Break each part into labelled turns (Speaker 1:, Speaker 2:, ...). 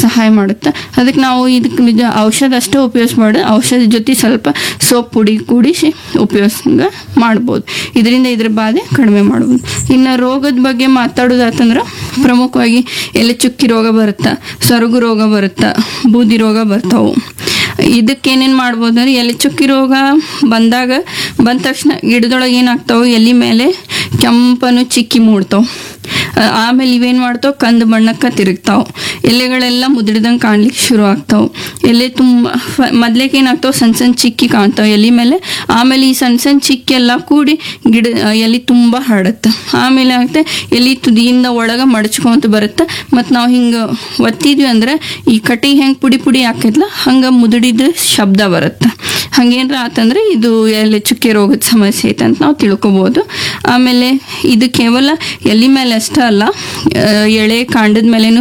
Speaker 1: ಸಹಾಯ ಮಾಡುತ್ತೆ ಅದಕ್ಕೆ ನಾವು ಇದಕ್ಕೆ ನಿಜ ಔಷಧ ಅಷ್ಟೇ ಉಪಯೋಗಿಸ್ಬಾರ್ದು ಔಷಧ ಜೊತೆ ಸ್ವಲ್ಪ ಸೋಪ್ ಪುಡಿ ಕೂಡಿಸಿ ಉಪಯೋಗಿಸಂಗ ಮಾಡ್ಬೋದು ಇದರಿಂದ ಇದ್ರ ಬಾಧೆ ಕಡಿಮೆ ಮಾಡ್ಬೋದು ಇನ್ನು ರೋಗದ ಬಗ್ಗೆ ಮಾತಾಡೋದಾತಂದ್ರೆ ಪ್ರಮುಖವಾಗಿ ಎಲೆ ಚುಕ್ಕಿ ರೋಗ ಬರುತ್ತೆ ಸೊರಗು ರೋಗ ಬರುತ್ತೆ ಬೂದಿ ರೋಗ ಬರ್ತಾವು ಇದಕ್ಕೇನೇನು ಮಾಡ್ಬೋದು ಅಂದ್ರೆ ಎಲೆ ಚುಕ್ಕಿ ರೋಗ ಬಂದಾಗ ಬಂದ ತಕ್ಷಣ ಗಿಡದೊಳಗೆ ಏನಾಗ್ತಾವೆ ಎಲೆ ಮೇಲೆ ಕೆಂಪನು ಚಿಕ್ಕಿ ಮೂಡ್ತಾವೆ ಆ- ಆಮೇಲೆ ಇವೇನು ಮಾಡ್ತಾವೆ ಕಂದು ಬಣ್ಣಕ್ಕೆ ತಿರುಗ್ತಾವೆ ಎಲೆಗಳೆಲ್ಲ ಮುದುಡ್ದಂಗೆ ಕಾಣ್ಲಿಕ್ಕೆ ಶುರು ಆಗ್ತಾವೆ ಎಲೆ ತುಂಬ ಮೊದ್ಲೇಕೆ ಏನಾಗ್ತಾವೆ ಸಣ್ಣ ಸಣ್ಣ ಚಿಕ್ಕಿ ಕಾಣ್ತಾವೆ ಎಲೆ ಮೇಲೆ ಆಮೇಲೆ ಈ ಸಣ್ಣ ಸಣ್ಣ ಚಿಕ್ಕಿ ಎಲ್ಲ ಕೂಡಿ ಗಿಡ ಎಲೆ ತುಂಬ ಹರಡುತ್ತೆ ಆಮೇಲೆ ಆಗುತ್ತೆ ಎಲೆ ತುದಿಯಿಂದ ಒಳಗೆ ಮಡಚ್ಕೊಂತ ಬರುತ್ತೆ ಮತ್ತು ನಾವು ಹಿಂಗೆ ಒತ್ತಿದ್ವಿ ಅಂದ್ರೆ ಈ ಕಟ್ಟಿಗೆ ಹೆಂಗೆ ಪುಡಿ ಪುಡಿ ಹಾಕಿದ್ಲ ಹಂಗೆ ಮುದುಡಿದ ಶಬ್ದ ಬರುತ್ತೆ ಹಂಗೇನ್ರ ಆತಂದ್ರೆ ಇದು ಎಲೆ ಚುಕ್ಕೆ ರೋಗದ ಸಮಸ್ಯೆ ಐತೆ ಅಂತ ನಾವು ತಿಳ್ಕೊಬೋದು ಆಮೇಲೆ ಇದು ಕೇವಲ ಎಲೆ ಮೇಲೆ ಅಷ್ಟೇ ಅಲ್ಲ ಆ, ಎಳೆ ಕಾಂಡದ ಮೇಲೇನು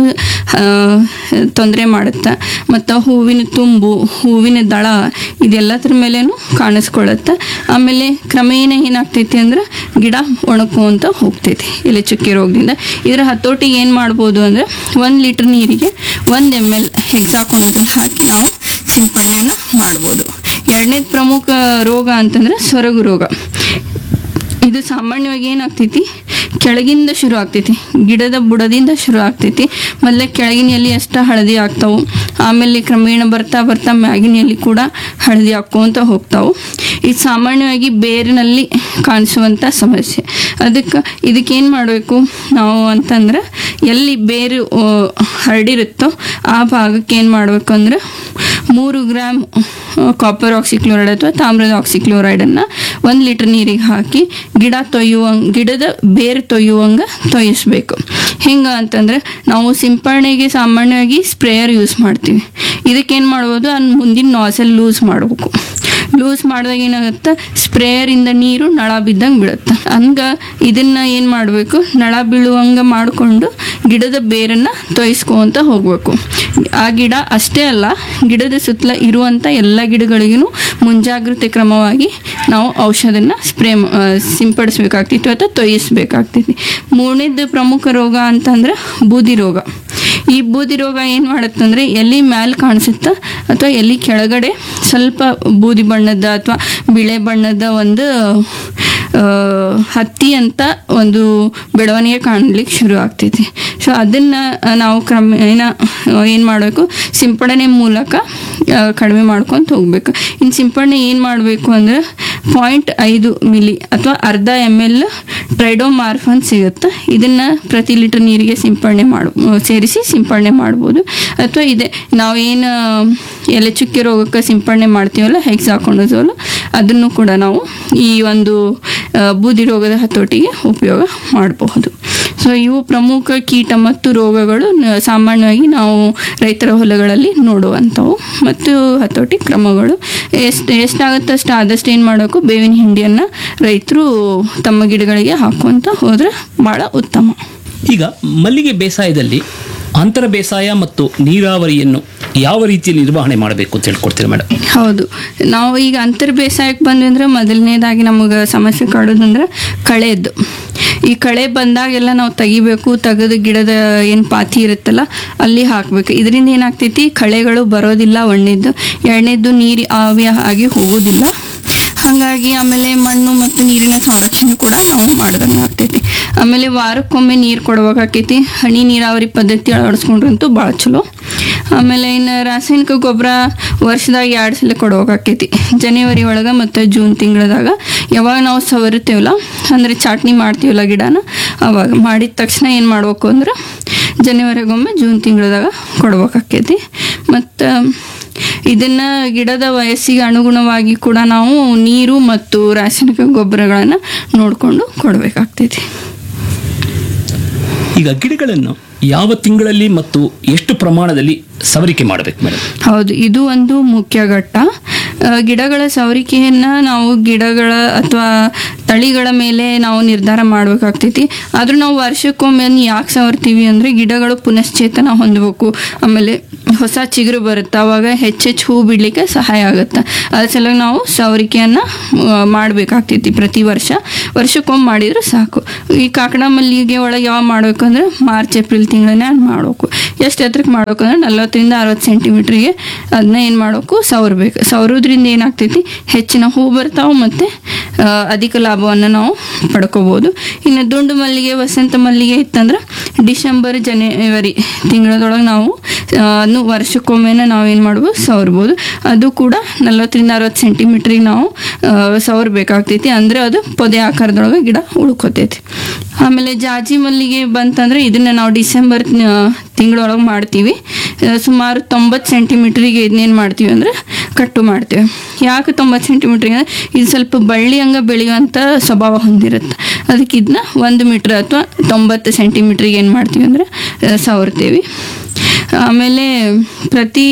Speaker 1: ತೊಂದರೆ ಮಾಡುತ್ತೆ ಮತ್ತು ಹೂವಿನ ತುಂಬು ಹೂವಿನ ದಳ ಇದೆಲ್ಲದ್ರ ಮೇಲೇನು ಕಾಣಿಸ್ಕೊಳ್ಳುತ್ತೆ ಆಮೇಲೆ ಕ್ರಮೇಣ ಏನಾಗ್ತೈತಿ ಅಂದ್ರೆ ಗಿಡ ಒಣಕೊಂತ ಹೋಗ್ತೈತಿ ಎಲೆ ಚುಕ್ಕೆ ರೋಗದಿಂದ ಇದರ ಹತೋಟಿಗೆ ಏನು ಮಾಡ್ಬೋದು ಅಂದರೆ ಒಂದು ಲೀಟ್ರ್ ನೀರಿಗೆ ಒಂದು ಎಮ್ ಎಲ್ ಹೆಕ್ಸಾಕೊನಜಲ್ ಹಾಕಿ ನಾವು ಸಿಂಪಡಣೆಯನ್ನು ಮಾಡ್ಬೋದು ಎರಡನೇದು ಪ್ರಮುಖ ರೋಗ ಅಂತಂದ್ರೆ ಸೊರಗು ರೋಗ ಇದು ಸಾಮಾನ್ಯವಾಗಿ ಏನಾಗ್ತೈತಿ ಕೆಳಗಿಂದ ಶುರು ಆಗ್ತೈತಿ ಗಿಡದ ಬುಡದಿಂದ ಶುರು ಆಗ್ತೈತಿ ಮೊದಲೇ ಕೆಳಗಿನ ಎಲೆ ಅಷ್ಟ ಹಳದಿ ಆಗ್ತಾವು ಆಮೇಲೆ ಕ್ರಮೇಣ ಬರ್ತಾ ಬರ್ತಾ ಮ್ಯಾಗಿನ ಎಲೆ ಕೂಡ ಹಳದಿ ಹಾಕ್ಕೊಂತ ಹೋಗ್ತಾವು ಇದು ಸಾಮಾನ್ಯವಾಗಿ ಬೇರಿನಲ್ಲಿ ಕಾಣಿಸುವಂಥ ಸಮಸ್ಯೆ ಅದಕ್ಕೆ ಇದಕ್ಕೇನು ಮಾಡಬೇಕು ನಾವು ಅಂತಂದ್ರೆ ಎಲ್ಲಿ ಬೇರು ಆ, ಹರಡಿರುತ್ತೋ ಆ ಭಾಗಕ್ಕೆ ಏನು ಮಾಡಬೇಕು ಅಂದ್ರೆ ಮೂರು ಗ್ರಾಮ್ ಕಾಪರ್ ಆಕ್ಸಿಕ್ಲೋರೈಡ್ ಅಥವಾ ತಾಮ್ರದ ಆಕ್ಸಿಕ್ಲೋರೈಡನ್ನು ಒಂದು ಲೀಟರ್ ನೀರಿಗೆ ಹಾಕಿ ಗಿಡ ತೊಯ್ಯುವಂಗೆ ಗಿಡದ ಬೇರು ತೊಯ್ಯುವಂಗೆ ತೊಯ್ಯಿಸ್ಬೇಕು ಹೆಂಗೆ ಅಂತಂದ್ರೆ ನಾವು ಸಿಂಪರಣೆಗೆ ಸಾಮಾನ್ಯವಾಗಿ ಸ್ಪ್ರೇಯರ್ ಯೂಸ್ ಮಾಡ್ತೀವಿ ಇದಕ್ಕೇನು ಮಾಡ್ಬೋದು ಅಲ್ಲಿ ಮುಂದಿನ ನಾಸಲ್ ಲೂಸ್ ಮಾಡಬೇಕು ಲೂಸ್ ಮಾಡಿದಾಗ ಏನಾಗುತ್ತೆ ಸ್ಪ್ರೇಯರಿಂದ ನೀರು ನಳ ಬಿದ್ದಂಗೆ ಬೀಳುತ್ತೆ ಹಂಗೆ ಇದನ್ನ ಏನು ಮಾಡಬೇಕು ನಳ ಬೀಳುವಂಗೆ ಮಾಡಿಕೊಂಡು ಗಿಡದ ಬೇರನ್ನು ತೊಯ್ಸ್ಕೊಂತ ಹೋಗಬೇಕು ಆ ಗಿಡ ಅಷ್ಟೇ ಅಲ್ಲ ಗಿಡದ ಸುತ್ತಲ ಇರುವಂಥ ಎಲ್ಲ ಗಿಡಗಳಿಗೂ ಮುಂಜಾಗ್ರತೆ ಕ್ರಮವಾಗಿ ನಾವು ಔಷಧನ ಸ್ಪ್ರೇ ಸಿಂಪಡಿಸ್ಬೇಕಾಗ್ತಿತ್ತು ಅಥವಾ ತೊಯ್ಯಿಸ್ಬೇಕಾಗ್ತೈತಿ ಮೂರನೇದು ಪ್ರಮುಖ ರೋಗ ಅಂತಂದ್ರೆ ಬೂದಿ ರೋಗ ಈ ಬೂದಿ ರೋಗ ಏನು ಮಾಡುತ್ತಂದ್ರೆ ಎಲ್ಲಿ ಮ್ಯಾಲ್ ಕಾಣಿಸುತ್ತಾ ಅಥವಾ ಎಲ್ಲಿ ಕೆಳಗಡೆ ಸ್ವಲ್ಪ ಬೂದಿ ಬಣ್ಣದ ಅಥವಾ ಬಿಳೆ ಬಣ್ಣದ ಒಂದು ಆ, ಹತ್ತಿ ಅಂತ ಒಂದು ಬೆಳವಣಿಗೆ ಕಾಣಲಿಕ್ಕೆ ಶುರು ಆಗ್ತೈತಿ ಸೊ ಅದನ್ನು ನಾವು ಕ್ರಮೇಣ ಏನು ಮಾಡಬೇಕು ಸಿಂಪಡಣೆ ಮೂಲಕ ಆ, ಕಡಿಮೆ ಮಾಡ್ಕೊತ ಹೋಗ್ಬೇಕು ಇನ್ನು ಸಿಂಪಡಣೆ ಏನು ಮಾಡಬೇಕು ಅಂದರೆ ಪಾಯಿಂಟ್ ಐದು ಮಿಲಿ ಅಥವಾ ಅರ್ಧ ಎಮ್ ಎಲ್ ಟ್ರೈಡೋಮಾರ್ಫನ್ ಸಿಗುತ್ತೆ ಇದನ್ನು ಪ್ರತಿ ಲೀಟರ್ ನೀರಿಗೆ ಸಿಂಪಡಣೆ ಮಾಡ ಸೇರಿಸಿ ಸಿಂಪಡಣೆ ಮಾಡ್ಬೋದು ಅಥವಾ ಇದೆ ನಾವೇನು ಎಲೆ ಚುಕ್ಕೆ ರೋಗಕ್ಕೆ ಸಿಂಪಡಣೆ ಮಾಡ್ತೀವಲ್ಲ ಹೆಕ್ಸಾಕೊಂಡೋಸೋಲು ಅದನ್ನು ಕೂಡ ನಾವು ಈ ಒಂದು ಆ, ಬೂದಿ ರೋಗದ ಹತೋಟಿಗೆ ಉಪಯೋಗ ಮಾಡಬಹುದು ಸೊ ಇವು ಪ್ರಮುಖ ಕೀಟ ಮತ್ತು ರೋಗಗಳು ನ- ಸಾಮಾನ್ಯವಾಗಿ ನಾವು ರೈತರ ಹೊಲಗಳಲ್ಲಿ ನೋಡುವಂಥವು ಮತ್ತು ಹತೋಟಿ ಕ್ರಮಗಳು ಎಷ್ಟು ಎಷ್ಟಾಗುತ್ತೆ ಅಷ್ಟು ಆದಷ್ಟು ಏನು ಮಾಡಬೇಕು ಬೇವಿನ ಹಿಂಡಿಯನ್ನು ರೈತರು ತಮ್ಮ ಗಿಡಗಳಿಗೆ ಹಾಕುವಂತ ಹೋದರೆ ಭಾಳ ಉತ್ತಮ
Speaker 2: ಈಗ ಮಲ್ಲಿಗೆ ಬೇಸಾಯದಲ್ಲಿ ಅಂತರ ಬೇಸಾಯ ಮತ್ತು ನೀರಾವರಿಯನ್ನು ಯಾವ ರೀತಿಯಲ್ಲಿ ನಿರ್ವಹಣೆ ಮಾಡಬೇಕು ಅಂತ ಹೇಳ್ಕೊಡ್ತೀರಾ ಮೇಡಮ್
Speaker 1: ಹೌದು ನಾವು ಈಗ ಅಂತರ್ ಬೇಸಾಯಕ್ಕೆ ಬಂದ್ವಿ ಅಂದ್ರೆ ಮೊದಲನೇದಾಗಿ ನಮಗೆ ಸಮಸ್ಯೆ ಕಾಡೋದಂದ್ರೆ ಕಳೆದು ಈ ಕಳೆ ಬಂದಾಗೆಲ್ಲ ನಾವು ತೆಗಿಬೇಕು ತೆಗೆದು ಗಿಡದ ಏನು ಪಾತಿ ಇರುತ್ತಲ್ಲ ಅಲ್ಲಿ ಹಾಕಬೇಕು ಇದರಿಂದ ಏನಾಗ್ತೈತಿ ಕಳೆಗಳು ಬರೋದಿಲ್ಲ ಒಂದನೇದ್ದು ಎರಡನೇದ್ದು ನೀರು ಆವಿ ಆಗಿ ಹೋಗೋದಿಲ್ಲ ಹಾಗಾಗಿ ಆಮೇಲೆ ಮಣ್ಣು ಮತ್ತು ನೀರಿನ ಸಂರಕ್ಷಣೆ ಕೂಡ ನಾವು ಮಾಡ್ದಂಗೆ ಆಗ್ತೈತಿ ಆಮೇಲೆ ವಾರಕ್ಕೊಮ್ಮೆ ನೀರು ಕೊಡ್ಬೇಕಾಕೈತಿ ಹನಿ ನೀರಾವರಿ ಪದ್ಧತಿ ಅಳವಡಿಸ್ಕೊಂಡ್ರಂತೂ ಭಾಳ ಚಲೋ ಆಮೇಲೆ ಇನ್ನು ರಾಸಾಯನಿಕ ಗೊಬ್ಬರ ವರ್ಷದಾಗ ಎರಡು ಸಲ ಕೊಡ್ಬೇಕಾಕೈತಿ ಜನವರಿ ಒಳಗೆ ಮತ್ತು ಜೂನ್ ತಿಂಗಳದಾಗ ಯಾವಾಗ ನಾವು ಸವರುತ್ತೇವಲ್ಲ ಅಂದರೆ ಚಾಟ್ನಿ ಮಾಡ್ತೀವಲ್ಲ ಗಿಡನ ಅವಾಗ ಮಾಡಿದ ತಕ್ಷಣ ಏನು ಮಾಡ್ಬೇಕು ಅಂದ್ರೆ ಜನವರಿಗೊಮ್ಮೆ ಜೂನ್ ತಿಂಗಳದಾಗ ಕೊಡ್ಬೇಕಾಕೈತಿ ಮತ್ತು ಇದನ್ನ ಗಿಡದ ವಯಸ್ಸಿಗೆ ಅನುಗುಣವಾಗಿ ಕೂಡ ನಾವು ನೀರು ಮತ್ತು ರಾಸಾಯನಿಕ ಗೊಬ್ಬರಗಳನ್ನು ನೋಡಿಕೊಂಡು ಕೊಡಬೇಕಾಗ್ತೈತಿ
Speaker 2: ಈಗ ಗಿಡಗಳನ್ನು ಯಾವ ತಿಂಗಳಲ್ಲಿ ಮತ್ತು ಎಷ್ಟು ಪ್ರಮಾಣದಲ್ಲಿ ಸವರಿಕೆ ಮಾಡಬೇಕು ಮೇಡಮ್
Speaker 1: ಹೌದು ಇದು ಒಂದು ಮುಖ್ಯ ಘಟ್ಟ ಆ, ಗಿಡಗಳ ಸವರಿಕೆಯನ್ನು ನಾವು ಗಿಡಗಳ ಅಥವಾ ತಳಿಗಳ ಮೇಲೆ ನಾವು ನಿರ್ಧಾರ ಮಾಡಬೇಕಾಗ್ತೈತಿ ಆದ್ರೂ ನಾವು ವರ್ಷಕ್ಕೊಮ್ಮೆ ಯಾಕೆ ಸವರ್ತೀವಿ ಅಂದರೆ ಗಿಡಗಳು ಪುನಶ್ಚೇತನ ಹೊಂದಬೇಕು ಆಮೇಲೆ ಹೊಸ ಚಿಗುರು ಬರುತ್ತೆ ಅವಾಗ ಹೆಚ್ಚೆಚ್ಚು ಹೂ ಬಿಡಲಿಕ್ಕೆ ಸಹಾಯ ಆಗುತ್ತೆ ಅದ್ರ ಸಲುವಾಗಿ ನಾವು ಸವರಿಕೆಯನ್ನು ಮಾಡಬೇಕಾಗ್ತೈತಿ ಪ್ರತಿ ವರ್ಷ ವರ್ಷಕ್ಕೊಮ್ಮೆ ಮಾಡಿದ್ರೆ ಸಾಕು ಈ ಕಾಕಡ ಮಲ್ಲಿಗೆ ಒಳಗೆ ಯಾವ ಮಾಡಬೇಕು ಅಂದ್ರೆ ಮಾರ್ಚ್ ಏಪ್ರಿಲ್ ತಿಂಗಳನ್ನೇ ಮಾಡಬೇಕು ಎಷ್ಟು ಎತ್ತರಕ್ಕೆ ಮಾಡ್ಬೇಕು ಅಂದ್ರೆ ನಲ್ವತ್ತರಿಂದ ಅರವತ್ತು ಸೆಂಟಿಮೀಟ್ರಿಗೆ ಅದನ್ನ ಏನು ಮಾಡಬೇಕು ಸವರ್ಬೇಕು ಸವರೋದ್ರಿಂದ ಏನಾಗ್ತೈತಿ ಹೆಚ್ಚಿನ ಹೂ ಬರ್ತಾವೆ ಮತ್ತು ಅಧಿಕ ಲಾಭವನ್ನು ನಾವು ಪಡ್ಕೋಬೋದು ಇನ್ನು ದುಂಡು ಮಲ್ಲಿಗೆ ವಸಂತ ಮಲ್ಲಿಗೆ ಇತ್ತಂದ್ರೆ ಡಿಸೆಂಬರ್ ಜನವರಿ ತಿಂಗಳದೊಳಗೆ ನಾವು ಆ, ಅದ್ನು ವರ್ಷಕ್ಕೊಮ್ಮೆನ ನಾವು ಏನು ಮಾಡ್ಬೋದು ಸವರ್ಬೋದು ಅದು ಕೂಡ ನಲ್ವತ್ತರಿಂದ ಅರವತ್ತು ಸೆಂಟಿಮೀಟ್ರಿಗೆ ನಾವು ಆ, ಸವರ್ಬೇಕಾಗ್ತೈತಿ ಅಂದರೆ ಅದು ಪೊದೆ ಆಕಾರದೊಳಗೆ ಗಿಡ ಉಳ್ಕೊತೈತಿ ಆಮೇಲೆ ಜಾಜಿ ಮಲ್ಲಿಗೆ ಬಂತಂದ್ರೆ ಇದನ್ನ ನಾವು ಡಿಸೆಂಬರ್ ತಿಂಗಳೊಳಗೆ ಮಾಡ್ತೀವಿ ಆ, ಸುಮಾರು ತೊಂಬತ್ತು ಸೆಂಟಿಮೀಟ್ರಿಗೆ ಇದನ್ನೇನು ಮಾಡ್ತೀವಿ ಅಂದರೆ ಕಟ್ಟು ಮಾಡ್ತೀವಿ ಯಾಕೆ ತೊಂಬತ್ತು ಸೆಂಟಿಮೀಟ್ರಿಗೆ ಅಂದರೆ ಇದು ಸ್ವಲ್ಪ ಬಳ್ಳಿ ಹಂಗೆ ಬೆಳೆಯುವಂಥ ಸ್ವಭಾವ ಹೊಂದಿರುತ್ತೆ ಅದಕ್ಕೆ ಇದನ್ನ ಒಂದು ಮೀಟ್ರ್ ಅಥವಾ ತೊಂಬತ್ತು ಸೆಂಟಿಮೀಟ್ರಿಗೆ ಏನು ಮಾಡ್ತೀವಿ ಅಂದರೆ ಸವರ್ತೀವಿ ಆಮೇಲೆ ಪ್ರತಿ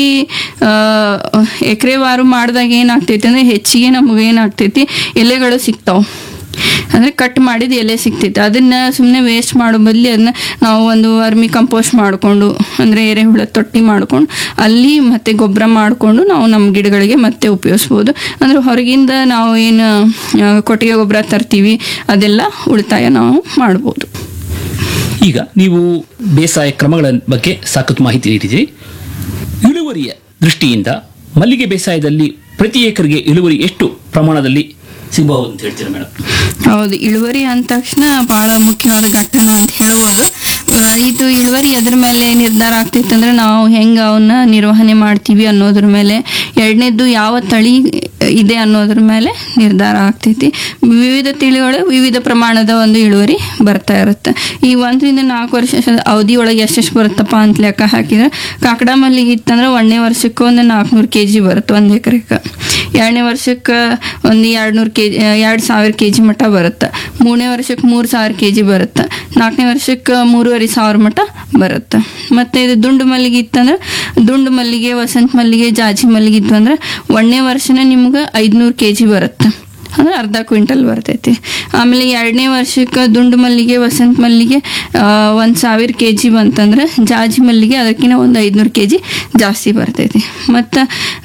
Speaker 1: ಎಕರೆವಾರು ಮಾಡಿದಾಗ ಏನಾಗ್ತೈತಿ ಅಂದರೆ ಹೆಚ್ಚಿಗೆ ನಮಗೆ ಏನಾಗ್ತೈತಿ ಎಲೆಗಳು ಸಿಗ್ತಾವೆ ಅಂದರೆ ಕಟ್ ಮಾಡಿದ ಎಲೆ ಸಿಗ್ತೈತೆ ಅದನ್ನು ಸುಮ್ಮನೆ ವೇಸ್ಟ್ ಮಾಡೋ ಬದಲಿ ಅದನ್ನ ನಾವು ಒಂದು ವರ್ಮಿ ಕಂಪೋಸ್ಟ್ ಮಾಡಿಕೊಂಡು ಅಂದರೆ ಎರೆಹುಳ ತೊಟ್ಟಿ ಮಾಡ್ಕೊಂಡು ಅಲ್ಲಿ ಮತ್ತೆ ಗೊಬ್ಬರ ಮಾಡಿಕೊಂಡು ನಾವು ನಮ್ಮ ಗಿಡಗಳಿಗೆ ಮತ್ತೆ ಉಪಯೋಗಿಸ್ಬೋದು ಅಂದರೆ ಹೊರಗಿಂದ ನಾವು ಏನು ಆ, ಕೊಟ್ಟಿಗೆ ಗೊಬ್ಬರ ತರ್ತೀವಿ ಅದೆಲ್ಲ ಉಳಿತಾಯ ನಾವು ಮಾಡ್ಬೋದು
Speaker 2: ಈಗ ನೀವು ಬೇಸಾಯ ಕ್ರಮಗಳ ಬಗ್ಗೆ ಸಾಕಷ್ಟು ಮಾಹಿತಿ ನೀಡಿದಿರಿ ಇಳುವರಿಯ ದೃಷ್ಟಿಯಿಂದ ಮಲ್ಲಿಗೆ ಬೇಸಾಯದಲ್ಲಿ ಪ್ರತಿ ಎಕರೆಗೆ ಇಳುವರಿ ಎಷ್ಟು ಪ್ರಮಾಣದಲ್ಲಿ ಸಿಗಬಹುದು ಅಂತ ಹೇಳ್ತೀರಾ ಮೇಡಮ್
Speaker 1: ಹೌದು ಇಳುವರಿ ಅಂದ ತಕ್ಷಣ ಬಹಳ ಮುಖ್ಯವಾದ ಘಟನೆ ಅಂತ ಹೇಳ್ಬೋದು ಆ, ಇದು ಇಳುವರಿ ಅದ್ರ ಮೇಲೆ ನಿರ್ಧಾರ ಆಗ್ತೈತೆ ಅಂದ್ರೆ ನಾವು ಹೆಂಗೆ ಅವನ್ನ ನಿರ್ವಹಣೆ ಮಾಡ್ತೀವಿ ಅನ್ನೋದ್ರ ಮೇಲೆ ಎರಡನೇದ್ದು ಯಾವ ತಳಿ ಇದೆ ಅನ್ನೋದ್ರ ಮೇಲೆ ನಿರ್ಧಾರ ಆಗ್ತೈತಿ ವಿವಿಧ ತಿಳಿಗಳು ವಿವಿಧ ಪ್ರಮಾಣದ ಒಂದು ಇಳುವರಿ ಬರ್ತಾ ಇರುತ್ತೆ ಈ ಒಂದರಿಂದ ನಾಲ್ಕು ವರ್ಷ ಅವಧಿ ಒಳಗೆ ಎಷ್ಟೆಷ್ಟು ಬರುತ್ತಪ್ಪ ಅಂತ ಲೆಕ್ಕ ಹಾಕಿದ್ರೆ ಕಾಕಡ ಮಲ್ಲಿಗೆ ಇತ್ತಂದ್ರೆ ಒಂದನೇ ವರ್ಷಕ್ಕೆ ಒಂದು ನಾಲ್ಕುನೂರು ಕೆ ಜಿ ಬರುತ್ತೆ ಒಂದು ಎಕರೆಗೆ ಎರಡನೇ ವರ್ಷಕ್ಕೆ ಒಂದು ಎರಡು ನೂರು ಕೆ ಜಿ ಎರಡು ಸಾವಿರ ಕೆ ಜಿ ಮಟ್ಟ ಬರುತ್ತೆ ಮೂರನೇ ವರ್ಷಕ್ಕೆ ಮೂರು ಸಾವಿರ ಕೆ ಜಿ ಬರುತ್ತೆ ನಾಲ್ಕನೇ ವರ್ಷಕ್ಕೆ ಮೂರುವರೆ ಸಾವಿರ ಮಟ್ಟ ಬರುತ್ತೆ ಮತ್ತು ಇದು ದುಂಡು ಮಲ್ಲಿಗೆ ಇತ್ತಂದ್ರೆ ದುಂಡು ಮಲ್ಲಿಗೆ ವಸಂತ ಮಲ್ಲಿಗೆ ಜಾಜಿ ಮಲ್ಲಿಗೆ ಇತ್ತು ಅಂದ್ರೆ ಒಂದನೇ ವರ್ಷನೇ ನಿಮ್ಗೆ ಐದುನೂರು ಕೆ ಜಿ ಬರುತ್ತೆ ಅಂದ್ರೆ ಅರ್ಧ ಕ್ವಿಂಟಲ್ ಬರ್ತೈತಿ ಆಮೇಲೆ ಎರಡನೇ ವರ್ಷಕ್ಕೆ ದುಂಡು ಮಲ್ಲಿಗೆ ವಸಂತ ಮಲ್ಲಿಗೆ ಒಂದು ಸಾವಿರ ಕೆ ಜಿ ಬಂತಂದ್ರೆ ಜಾಜಿ ಮಲ್ಲಿಗೆ ಅದಕ್ಕಿಂತ ಒಂದು ಐದುನೂರು ಕೆ ಜಿ ಜಾಸ್ತಿ ಬರ್ತೈತಿ ಮತ್ತು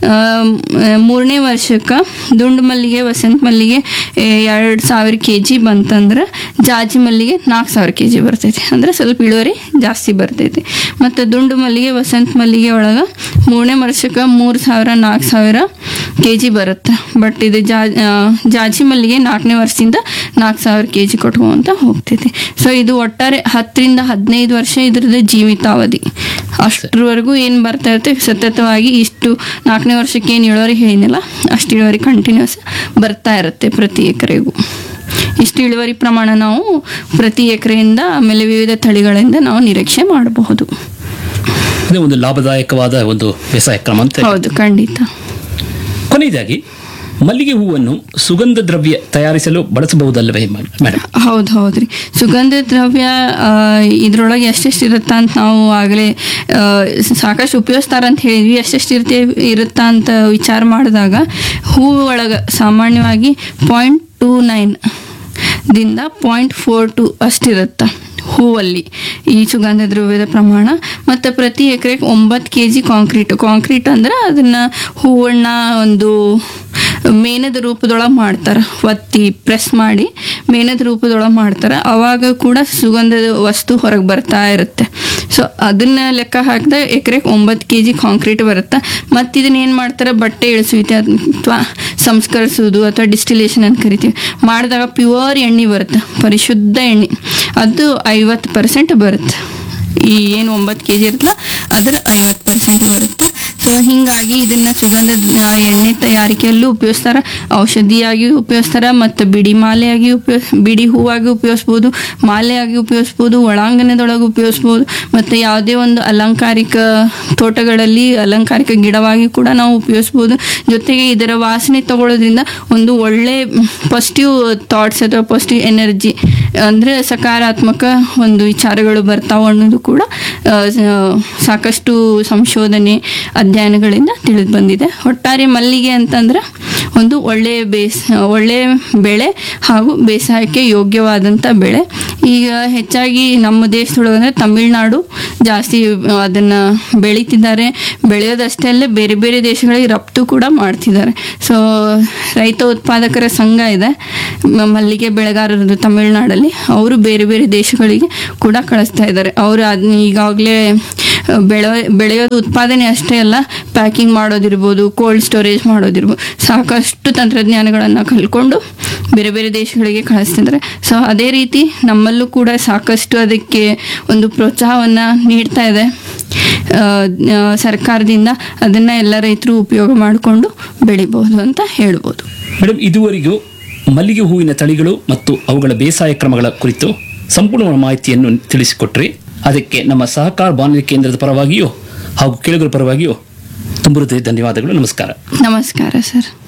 Speaker 1: ಮೂರನೇ ವರ್ಷಕ್ಕೆ ದುಂಡು ಮಲ್ಲಿಗೆ ವಸಂತ ಮಲ್ಲಿಗೆ ಎರಡು ಸಾವಿರ ಕೆ ಜಿ ಬಂತಂದ್ರೆ ಜಾಜಿ ಮಲ್ಲಿಗೆ ನಾಲ್ಕು ಸಾವಿರ ಕೆ ಜಿ ಬರ್ತೈತಿ ಅಂದರೆ ಸ್ವಲ್ಪ ಇಳುವರಿ ಜಾಸ್ತಿ ಬರ್ತೈತಿ ಮತ್ತು ದುಂಡು ಮಲ್ಲಿಗೆ ವಸಂತ ಮಲ್ಲಿಗೆ ಒಳಗೆ ಮೂರನೇ ವರ್ಷಕ್ಕೆ ಮೂರು ಸಾವಿರ ನಾಲ್ಕು ಸಾವಿರ ಕೆ ಜಿ ಬರುತ್ತೆ ಬಟ್ ಇದು ಜಾ ಆ, ಜಾಜಿ ಮಲ್ಲಿಗೆ ನಾಲ್ಕನೇ ವರ್ಷದಿಂದ ನಾಲ್ಕು ಸಾವಿರ ಕೆ ಜಿ ಕೊಟ್ಕೊಂತ ಹೋಗ್ತೈತಿ ಸೊ ಇದು ಒಟ್ಟಾರೆ ಹತ್ತರಿಂದ ಹದಿನೈದು ವರ್ಷ ಇದ್ರದ್ದು ಜೀವಿತಾವಧಿ ಅಷ್ಟರವರೆಗೂ ಏನು ಬರ್ತಾ ಇರುತ್ತೆ ಸತತವಾಗಿ ಇಷ್ಟು ನಾಲ್ಕನೇ ವರ್ಷಕ್ಕೆ ಏನು ಇಳುವರಿ ಹೇಳಿನಲ್ಲ ಅಷ್ಟು ಇಳುವರಿ ಕಂಟಿನ್ಯೂಸ್ ಬರ್ತಾ ಇರುತ್ತೆ ಪ್ರತಿ ಎಕರೆಗೂ ಇಷ್ಟು ಇಳುವರಿ ಪ್ರಮಾಣ ನಾವು ಪ್ರತಿ ಎಕರೆಯಿಂದ ಆಮೇಲೆ ವಿವಿಧ ತಳಿಗಳಿಂದ ನಾವು ನಿರೀಕ್ಷೆ ಮಾಡಬಹುದು
Speaker 2: ಅದೇ ಒಂದು ಲಾಭದಾಯಕವಾದ ಒಂದು ಬೇಸಾಯ ಕ್ರಮ ಅಂತ
Speaker 1: ಹೌದು ಖಂಡಿತ
Speaker 2: ಕೊನೆಯದಾಗಿ ಮಲ್ಲಿಗೆ ಹೂವನ್ನು ಸುಗಂಧ ದ್ರವ್ಯ ತಯಾರಿಸಲು ಬಳಸಬಹುದಲ್ಲವೇ ಮೇಡಮ್
Speaker 1: ಹೌದು ಹೌದ್ರಿ ಸುಗಂಧ ದ್ರವ್ಯ ಆ, ಇದ್ರೊಳಗೆ ಎಷ್ಟೆಷ್ಟು ಇರುತ್ತಾ ಅಂತ ನಾವು ಆಗಲೇ ಆ, ಸಾಕಷ್ಟು ಉಪಯೋಗಿಸ್ತಾರ ಅಂತ ಹೇಳಿದ್ವಿ ಎಷ್ಟೆಷ್ಟು ಇರುತ್ತೆ ಇರುತ್ತಾ ಅಂತ ವಿಚಾರ ಮಾಡಿದಾಗ ಹೂ ಒಳಗೆ ಸಾಮಾನ್ಯವಾಗಿ ಪಾಯಿಂಟ್ ಟೂ ನೈನ್ ದಿಂದ ಪಾಯಿಂಟ್ ಫೋರ್ ಟು ಅಷ್ಟಿರುತ್ತೆ ಹೂವಲ್ಲಿ ಈ ಸುಗಂಧ ದ್ರವ್ಯದ ಪ್ರಮಾಣ ಮತ್ತು ಪ್ರತಿ ಎಕರೆಗೆ ಒಂಬತ್ತು ಕೆ ಜಿ ಕಾಂಕ್ರೀಟ್ ಕಾಂಕ್ರೀಟ್ ಅಂದ್ರೆ ಅದನ್ನು ಹೂವನ್ನ ಒಂದು ಮೇನದ ರೂಪದೊಳಗೆ ಮಾಡ್ತಾರೆ ಒತ್ತಿ ಪ್ರೆಸ್ ಮಾಡಿ ಮೇನದ ರೂಪದೊಳಗೆ ಮಾಡ್ತಾರೆ ಅವಾಗ ಕೂಡ ಸುಗಂಧದ ವಸ್ತು ಹೊರಗೆ ಬರ್ತಾ ಇರುತ್ತೆ ಸೊ ಅದನ್ನ ಲೆಕ್ಕ ಹಾಕಿದಾಗ ಎಕರೆಗೆ ಒಂಬತ್ತು ಕೆ ಜಿ ಕಾಂಕ್ರೀಟ್ ಬರುತ್ತೆ ಮತ್ತು ಇದನ್ನ ಏನು ಮಾಡ್ತಾರೆ ಬಟ್ಟೆ ಇಳಿಸುವಿಕೆ ಅಥವಾ ಸಂಸ್ಕರಿಸೋದು ಅಥವಾ ಡಿಸ್ಟಿಲೇಷನ್ ಅಂತ ಕರಿತೀವಿ ಮಾಡಿದಾಗ ಪ್ಯೂರ್ ಎಣ್ಣೆ ಬರುತ್ತೆ ಪರಿಶುದ್ಧ ಎಣ್ಣೆ ಅದು ಐವತ್ತು ಪರ್ಸೆಂಟ್ ಬರುತ್ತೆ ಈ ಏನು ಒಂಬತ್ತು ಕೆ ಜಿ ಇರುತ್ತಲ್ಲ ಅದರ ಐವತ್ತು ಪರ್ಸೆಂಟ್ ಬರುತ್ತೆ ಸೊ ಹೀಗಾಗಿ ಇದನ್ನ ಸುಗಂಧದ ಆ, ಎಣ್ಣೆ ತಯಾರಿಕೆಯಲ್ಲೂ ಉಪಯೋಗಿಸ್ತಾರೆ ಔಷಧಿಯಾಗಿ ಉಪಯೋಗಿಸ್ತಾರೆ ಮತ್ತು ಬಿಡಿ ಮಾಲೆಯಾಗಿ ಉಪಯೋಗ ಬಿಡಿ ಹೂವಾಗಿ ಉಪಯೋಗಿಸ್ಬೋದು ಮಾಲೆಯಾಗಿ ಉಪಯೋಗಿಸ್ಬೋದು ಒಳಾಂಗಣದೊಳಗೆ ಉಪಯೋಗಿಸ್ಬೋದು ಮತ್ತು ಯಾವುದೇ ಒಂದು ಅಲಂಕಾರಿಕ ತೋಟಗಳಲ್ಲಿ ಅಲಂಕಾರಿಕ ಗಿಡವಾಗಿ ಕೂಡ ನಾವು ಉಪಯೋಗಿಸ್ಬೋದು ಜೊತೆಗೆ ಇದರ ವಾಸನೆ ತಗೊಳ್ಳೋದ್ರಿಂದ ಒಂದು ಒಳ್ಳೆ ಪಾಸಿಟಿವ್ ಥಾಟ್ಸ್ ಅಥವಾ ಪಾಸಿಟಿವ್ ಎನರ್ಜಿ ಅಂದರೆ ಸಕಾರಾತ್ಮಕ ಒಂದು ವಿಚಾರಗಳು ಬರ್ತಾವೆ ಅನ್ನೋದು ಕೂಡ ಆ, ಸ- ಸಾಕಷ್ಟು ಸಂಶೋಧನೆ ಅಧ್ಯಯನ ಅಧ್ಯಯನಗಳಿಂದ ತಿಳಿದು ಬಂದಿದೆ ಒಟ್ಟಾರೆ ಮಲ್ಲಿಗೆ ಅಂತಂದ್ರೆ ಒಂದು ಒಳ್ಳೆಯ ಬೇಸ್ ಒಳ್ಳೆಯ ಬೆಳೆ ಹಾಗೂ ಬೇಸಾಯಕ್ಕೆ ಯೋಗ್ಯವಾದಂಥ ಬೆಳೆ ಈಗ ಹೆಚ್ಚಾಗಿ ನಮ್ಮ ದೇಶದೊಳಗೆ ಅಂದರೆ ತಮಿಳ್ನಾಡು ಜಾಸ್ತಿ ಅದನ್ನು ಬೆಳೀತಿದ್ದಾರೆ ಬೆಳೆಯೋದಷ್ಟೇ ಅಲ್ಲೇ ಬೇರೆ ಬೇರೆ ದೇಶಗಳಿಗೆ ರಫ್ತು ಕೂಡ ಮಾಡ್ತಿದ್ದಾರೆ ಸೊ ರೈತ ಉತ್ಪಾದಕರ ಸಂಘ ಇದೆ ಮ- ಮಲ್ಲಿಗೆ ಬೆಳೆಗಾರರದು ತಮಿಳ್ನಾಡಲ್ಲಿ ಅವರು ಬೇರೆ ಬೇರೆ ದೇಶಗಳಿಗೆ ಕೂಡ ಕಳಿಸ್ತಾ ಇದ್ದಾರೆ ಅವರು ಅದನ್ನ ಈಗಾಗಲೇ ಬೆಳೆ ಬೆಳೆಯೋದು ಉತ್ಪಾದನೆ ಅಷ್ಟೇ ಅಲ್ಲ ಪ್ಯಾಕಿಂಗ್ ಮಾಡೋದಿರ್ಬೋದು ಕೋಲ್ಡ್ ಸ್ಟೋರೇಜ್ ಮಾಡೋದಿರ್ಬೋದು ಸಾಕಷ್ಟು ತಂತ್ರಜ್ಞಾನಗಳನ್ನು ಕಲ್ಕೊಂಡು ಬೇರೆ ಬೇರೆ ದೇಶಗಳಿಗೆ ಕಳಿಸ್ತಿದ್ದಾರೆ ಸೊ ಅದೇ ರೀತಿ ನಮ್ಮಲ್ಲೂ ಕೂಡ ಸಾಕಷ್ಟು ಅದಕ್ಕೆ ಒಂದು ಪ್ರೋತ್ಸಾಹವನ್ನು ನೀಡ್ತಾ ಇದೆ ಆ, ಆ, ಸರ್ಕಾರದಿಂದ ಅದನ್ನು ಎಲ್ಲ ರೈತರು ಉಪಯೋಗ ಮಾಡಿಕೊಂಡು ಬೆಳಿಬಹುದು ಅಂತ ಹೇಳ್ಬೋದು
Speaker 2: ಮೇಡಮ್ ಇದುವರೆಗೂ ಮಲ್ಲಿಗೆ ಹೂವಿನ ತಳಿಗಳು ಮತ್ತು ಅವುಗಳ ಬೇಸಾಯ ಕ್ರಮಗಳ ಕುರಿತು ಸಂಪೂರ್ಣ ಮಾಹಿತಿಯನ್ನು ತಿಳಿಸಿಕೊಟ್ರಿ ಅದಕ್ಕೆ ನಮ್ಮ ಸಹಕಾರ ಬಾನುಲಿ ಕೇಂದ್ರದ ಪರವಾಗಿಯೂ ಹಾಗೂ ಕೇಳುಗರ ಪರವಾಗಿಯೂ ತುಂಬ ಹೃದಯ ಧನ್ಯವಾದಗಳು ನಮಸ್ಕಾರ
Speaker 1: ನಮಸ್ಕಾರ ಸರ್